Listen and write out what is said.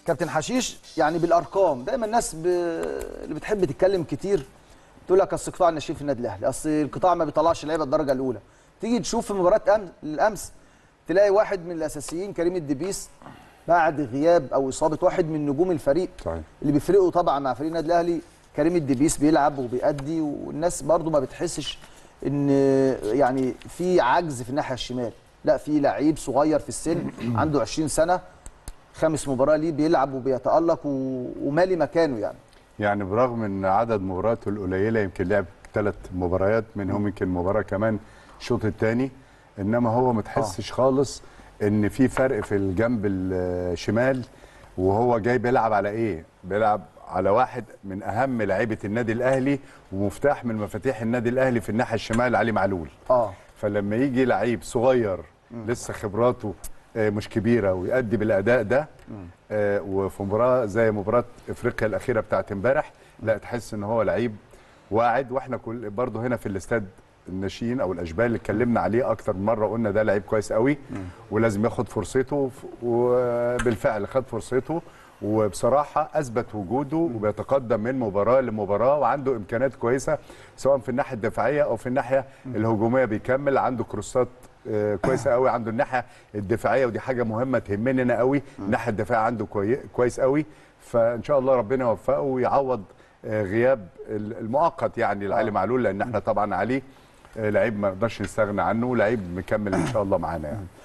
كابتن حشيش يعني بالارقام دايما الناس ب... اللي بتحب تتكلم كتير تقول لك اصل قطاع الناشئين في النادي الاهلي اصل القطاع ما بيطلعش لعيبه الدرجه الاولى تيجي تشوف في مباراه أم... الامس تلاقي واحد من الاساسيين كريم الدبيس بعد غياب او اصابه واحد من نجوم الفريق صحيح. اللي بيفرقوا طبعا مع فريق النادي الاهلي كريم الدبيس بيلعب وبيأدي والناس برضو ما بتحسش ان يعني في عجز في الناحيه الشمال لا في لعيب صغير في السن عنده 20 سنه خامس مباراه ليه بيلعب وبيتالق و... ومالي مكانه يعني يعني برغم ان عدد مبارياته القليله يمكن لعب ثلاث مباريات منهم يمكن مباراه كمان الشوط الثاني انما هو ما تحسش خالص ان في فرق في الجنب الشمال وهو جاي بيلعب على ايه بيلعب على واحد من اهم لعيبه النادي الاهلي ومفتاح من مفاتيح النادي الاهلي في الناحيه الشمال علي معلول اه فلما يجي لعيب صغير لسه خبراته آه، مش كبيره ويأدي بالاداء ده آه، وفي مباراه زي مباراه افريقيا الاخيره بتاعت امبارح لا تحس ان هو لعيب واعد واحنا كل برضه هنا في الاستاد الناشئين او الاشبال اللي اتكلمنا عليه اكتر من مره قلنا ده لعيب كويس قوي ولازم ياخد فرصته ف- وبالفعل خد فرصته وبصراحه اثبت وجوده وبيتقدم من مباراه لمباراه وعنده امكانيات كويسه سواء في الناحيه الدفاعيه او في الناحيه الهجوميه بيكمل عنده كروسات آه، كويسه قوي عنده الناحيه الدفاعيه ودي حاجه مهمه تهمنا قوي الناحيه الدفاعيه عنده كوي- كويس قوي فان شاء الله ربنا يوفقه ويعوض آه، غياب ال- المؤقت يعني لعلي معلول لان احنا طبعا عليه آه، لعيب ما نقدرش نستغنى عنه لعيب مكمل ان شاء الله معانا يعني